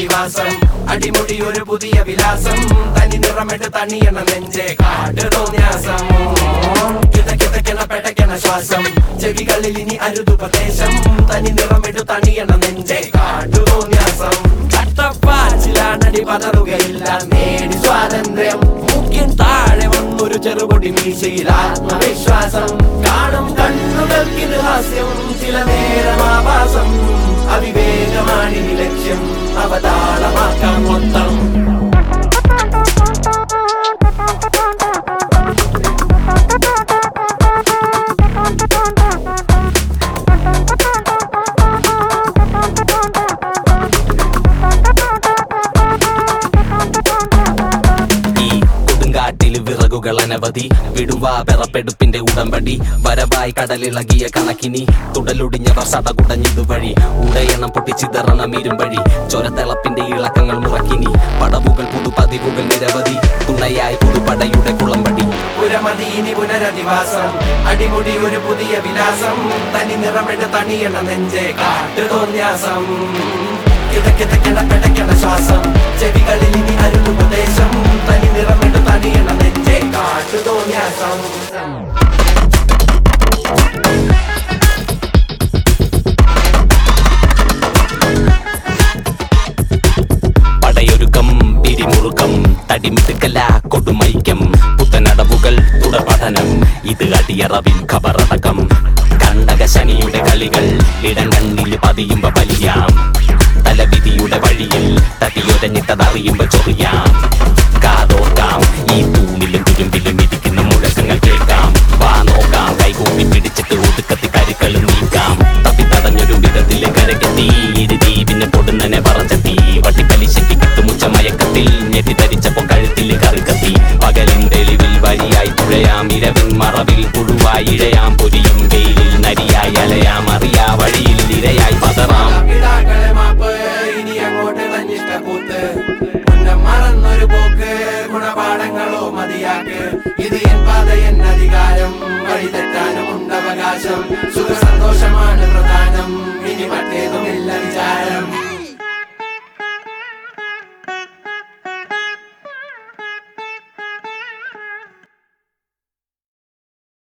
പുനരധിവാസം അടിമുടി ഒരു പുതിയ വിലാസം തനി നിറമിട്ട് തണിയണ നെഞ്ചെ കാട്ട് തോന്യാസം കിതക്കിതക്കണ പെട്ടക്കണ ശ്വാസം ചെവികളിൽ ഇനി അരുതുപദേശം തനി നിറമിട്ട് തണിയണ നെഞ്ചെ കാട്ടു തോന്യാസം കട്ടപ്പാച്ചിലാണടി പതറുകയില്ല നേടി സ്വാതന്ത്ര്യം മുഖ്യൻ താഴെ വന്നൊരു ചെറുപൊടി മീശയിൽ ആത്മവിശ്വാസം കാണും കണ്ണുകൾക്കിത് ഹാസ്യം ചില നേരം ആഭാസം അവിവേകമാണിനി ലക്ഷ്യം അവതാളമാക്കാം മൊത്തം ഈ കൊടുങ്കാറ്റിൽ വിറകുകൾ അനവധി വിടുവാ വിറപ്പെടുപ്പിന്റെ ഉടമ്പടി വരവായി കടലിളകിയ കണക്കിനി തുടലൊടിഞ്ഞവർ സടകുടഞ്ഞിതുവഴി ഉടയണം പൊട്ടിച്ചിതറണം ഇരുമ്പഴി ചൊരത്തിളപ്പിന്റെ ഇളക്കങ്ങൾ മുറക്കിനി പടവുകൾ പുതുപതിവുകൾ നിരവധി തുണയായി പുതുപടയുടെ കുളമ്പടി പുരമതി ഇനി പുനരധിവാസം അടിമുടി ഒരു പുതിയ വിലാസം തനി നിറമിട്ട് തണിയണ നെഞ്ചെ കാട്ടു തോന്യാസം കിതക്കിതക്കണ പെടക്കണ ശ്വാസം ചെവികളിൽ ഇനി അരുതുപദേശം തനി നിറമിട്ട് തണിയണ നെഞ്ചെ കാട്ടു തോന്യാസം പടയൊരുക്കം പിരിമുറുക്കം തടിമിടുക്കല കൊടുമൈക്കം പുത്തനടവുകൾ തുടപഠനം ഇത് അടിയറവിൻ ഖബറടക്കം കണ്ടക ശനിയുടെ കളികൾ ഇടം കണ്ണിൽ പതിയുമ്പോ വലിയാം തലവിധിയുടെ വഴിയിൽ തട്ടിയൊരഞ്ഞിട്ടതറിയുമ്പോ ചൊറിയാം കാതോർക്കാം ഈ തൂണിലും തുരുമ്പിലും ഇരിക്കുന്ന മുഴക്കങ്ങൾ കേൾക്കാം വാ നോക്കാം കൈകൂപ്പി പിടിച്ചിട്ട് ഒതുക്കത്തി കരുക്കളും നീക്കാം തപ്പി തടഞ്ഞൊരു വിധത്തിലെ കരകെത്തി ഇരുതി പിന്നെ പൊടുന്നനെ പറച്ചെത്തി വട്ടിപ്പലിശയ്ക്ക് കിട്ടുമുച്ച മയക്കത്തിൽ ഞെട്ടി ധരിച്ചപ്പോ കഴുത്തിൽ കറുകത്തി പകലിൻ തെളിവിൽ വഴിയായി തുഴയാം ഇരവിൻ മറവിൽ പുഴുവായി ഇഴയാം പൊരിയും വെയിലിൽ നരിയായി അലയാം അറിയാ വഴിയിൽ ഇരയായി പതറാം പിതാക്കളെ മാപ്പ് ഇനി അങ്ങോട്ട് തന്നിഷ്ട കൂത്ത് മുന്നം മറന്നൊരു പോക്ക് ഗുണപാഠങ്ങളോ മതിയാക്ക്